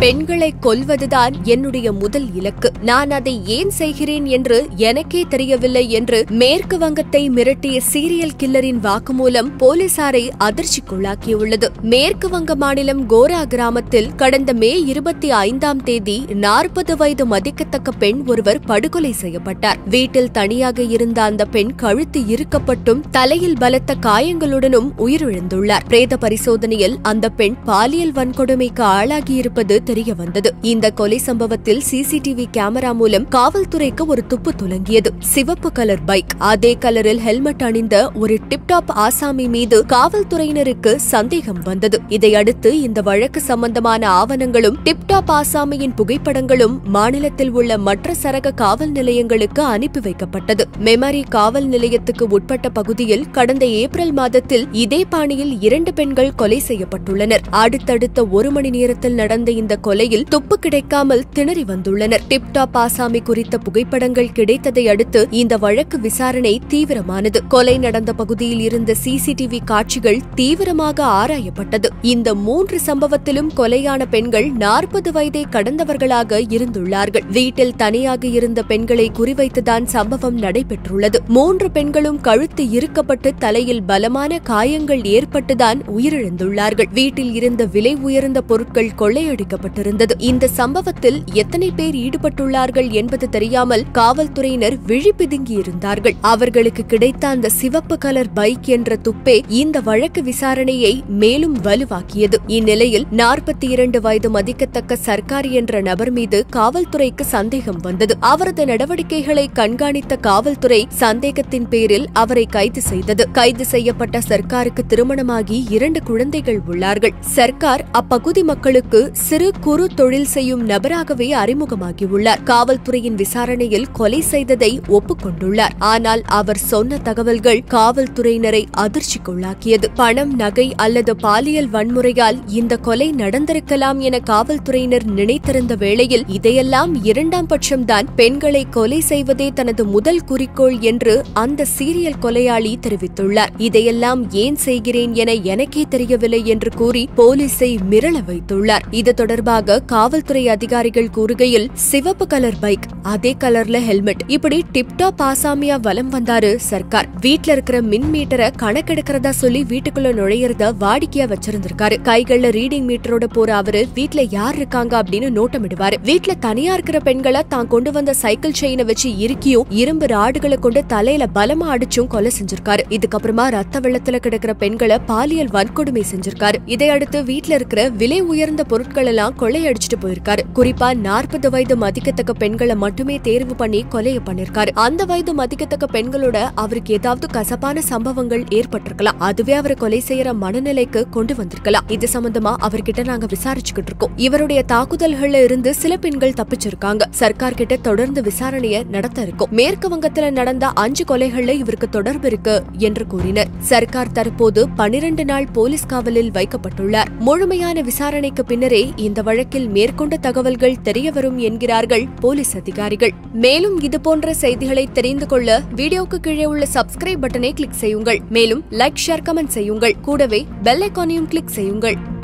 பெண்களை கொல்வதுதான் என்னுடைய முதல் இலக்கு நான் அதை ஏன் செய்கிறேன் என்று எனக்கே தெரியவில்லை என்று மேற்கு வங்கத்தை மிரட்டிய சீரியல் கில்லரின் வாக்குமூலம் போலீசாரை அதிர்ச்சிக்குள்ளாக்கியுள்ளது மேற்கு வங்க மாநிலம் கோரா கிராமத்தில் கடந்த மே இருபத்தி ஐந்தாம் தேதி நாற்பது வயது மதிக்கத்தக்க பெண் ஒருவர் படுகொலை செய்யப்பட்டார் வீட்டில் தனியாக இருந்த அந்த பெண் கழுத்து இறுக்கப்பட்டும் தலையில் பலத்த காயங்களுடனும் உயிரிழந்துள்ளார் பிரேத பரிசோதனையில் அந்த பெண் பாலியல் வன்கொடுமைக்கு ஆளாகியிருப்பது தெரிய வந்தது இந்த கொலை சம்பவத்தில் சிசிடிவி கேமரா மூலம் காவல்துறைக்கு ஒரு துப்பு துலங்கியது சிவப்பு கலர் பைக் அதே கலரில் ஹெல்மெட் அணிந்த ஒரு டிப்டாப் ஆசாமி மீது காவல்துறையினருக்கு சந்தேகம் வந்தது இதையடுத்து இந்த வழக்கு சம்பந்தமான ஆவணங்களும் டிப்டாப் ஆசாமியின் புகைப்படங்களும் மாநிலத்தில் உள்ள மற்ற சரக காவல் நிலையங்களுக்கு அனுப்பி வைக்கப்பட்டது மெமரி காவல் நிலையத்துக்கு உட்பட்ட பகுதியில் கடந்த ஏப்ரல் மாதத்தில் இதே பாணியில் இரண்டு பெண்கள் கொலை செய்யப்பட்டுள்ளனர் அடுத்தடுத்த ஒரு மணி நேரத்தில் நடந்த இந்த கொலையில் துப்பு கிடைக்காமல் திணறி வந்துள்ளனர் டிப்டாப் ஆசாமி குறித்த புகைப்படங்கள் கிடைத்ததை அடுத்து இந்த வழக்கு விசாரணை தீவிரமானது கொலை நடந்த பகுதியில் இருந்த சிசிடிவி காட்சிகள் தீவிரமாக ஆராயப்பட்டது இந்த மூன்று சம்பவத்திலும் கொலையான பெண்கள் நாற்பது வயதை கடந்தவர்களாக இருந்துள்ளார்கள் வீட்டில் தனியாக இருந்த பெண்களை குறிவைத்துதான் சம்பவம் நடைபெற்றுள்ளது மூன்று பெண்களும் கழுத்து இறுக்கப்பட்டு தலையில் பலமான காயங்கள் ஏற்பட்டுதான் உயிரிழந்துள்ளார்கள் வீட்டில் இருந்த விலை உயர்ந்த பொருட்கள் கொள்ளையடிக்கப்பட்டிருந்தது இந்த சம்பவத்தில் எத்தனை பேர் ஈடுபட்டுள்ளார்கள் என்பது தெரியாமல் காவல்துறையினர் விழி பிதுங்கியிருந்தார்கள் அவர்களுக்கு கிடைத்த அந்த சிவப்பு கலர் பைக் என்ற துப்பே இந்த வழக்கு விசாரணையை மேலும் வலுவாக்கியது இந்நிலையில் நாற்பத்தி இரண்டு வயது மதிக்கத்தக்க சர்க்கார் என்ற நபர் மீது காவல்துறைக்கு சந்தேகம் வந்தது அவரது நடவடிக்கைகளை கண்காணித்த காவல்துறை சந்தேகத்தின் பேரில் அவரை கைது செய்தது கைது செய்யப்பட்ட சர்க்காருக்கு திருமணமாகி இரண்டு குழந்தைகள் உள்ளார்கள் சர்க்கார் அப்பகுதி மக்களுக்கு சிறு குறு தொழில் செய்யும் நபராகவே அறிமுகமாகியுள்ளார் காவல்துறையின் விசாரணையில் கொலை செய்ததை ஒப்புக்கொண்டுள்ளார் ஆனால் அவர் சொன்ன தகவல்கள் காவல்துறையினரை அதிர்ச்சிக்குள்ளாக்கியது பணம் நகை அல்லது பாலியல் வன்முறையால் இந்த கொலை நடந்திருக்கலாம் என காவல்துறையினர் நினைத்திருந்த வேளையில் இதையெல்லாம் இரண்டாம் பட்சம்தான் பெண்களை கொலை செய்வதே தனது முதல் குறிக்கோள் என்று அந்த சீரியல் கொலையாளி தெரிவித்துள்ளார் இதையெல்லாம் ஏன் செய்கிறேன் என எனக்கே தெரியவில்லை என்று கூறி போலீசை மிரள வைத்துள்ளார் இது தொடர்பாக காவல்துறை அதிகாரிகள் கூறுகையில் சிவப்பு கலர் பைக் அதே கலர்ல ஹெல்மெட் இப்படி டிப்டாப் ஆசாமியா வலம் வந்தாரு சர்க்கார் வீட்ல இருக்கிற மின் மீட்டரை கணக்கெடுக்கிறதா சொல்லி வீட்டுக்குள்ள நுழையறத வாடிக்கையா வச்சிருந்திருக்காரு கைகள்ல ரீடிங் மீட்டரோட போற அவரு வீட்ல யார் இருக்காங்க அப்படின்னு நோட்டமிடுவாரு வீட்ல தனியா இருக்கிற பெண்களை தான் கொண்டு வந்த சைக்கிள் செயினை வச்சு இறுக்கியும் இரும்பு ராடுகளை கொண்டு தலையில பலமா அடிச்சும் கொலை செஞ்சிருக்காரு இதுக்கப்புறமா ரத்த வெள்ளத்துல கிடக்கிற பெண்களை பாலியல் வன்கொடுமை செஞ்சிருக்காரு இதையடுத்து வீட்ல இருக்கிற விலை உயர்ந்த பொருட்கள் எல்லாம் கொள்ளையடிச்சிட்டு போயிருக்காரு குறிப்பா நாற்பது வயது மதிக்கத்தக்க பெண்களை மட்டுமே தேர்வு பண்ணி கொலைய பண்ணிருக்காரு அந்த வயது மதிக்கத்தக்க பெண்களோட அவருக்கு ஏதாவது கசப்பான சம்பவங்கள் ஏற்பட்டிருக்கலாம் அதுவே அவரை கொலை செய்யற மனநிலைக்கு கொண்டு வந்திருக்கலாம் இது சம்பந்தமா அவர்கிட்ட நாங்க விசாரிச்சுக்கிட்டு இருக்கோம் இவருடைய தாக்குதல்கள்ல இருந்து சில பெண்கள் தப்பிச்சிருக்காங்க சர்க்கார் கிட்ட தொடர்ந்து விசாரணைய நடத்த இருக்கும் மேற்கு வங்கத்துல நடந்த அஞ்சு கொலைகள்ல இவருக்கு தொடர்பு இருக்கு என்று கூறினர் சர்க்கார் தற்போது பனிரெண்டு நாள் போலீஸ் காவலில் வைக்கப்பட்டுள்ளார் முழுமையான விசாரணைக்கு பின்னரே இந்த வழக்கில் மேற்கொண்ட தகவல்கள் தெரியவரும் என்கிறார்கள் போலீஸ் அதிகாரிகள் மேலும் இதுபோன்ற செய்திகளை தெரிந்து கொள்ள வீடியோக்கு கீழே உள்ள சப்ஸ்கிரைப் பட்டனை கிளிக் செய்யுங்கள் மேலும் லைக் ஷேர் கமெண்ட் செய்யுங்கள் கூடவே பெல் ஐக்கானையும் கிளிக் செய்யுங்கள்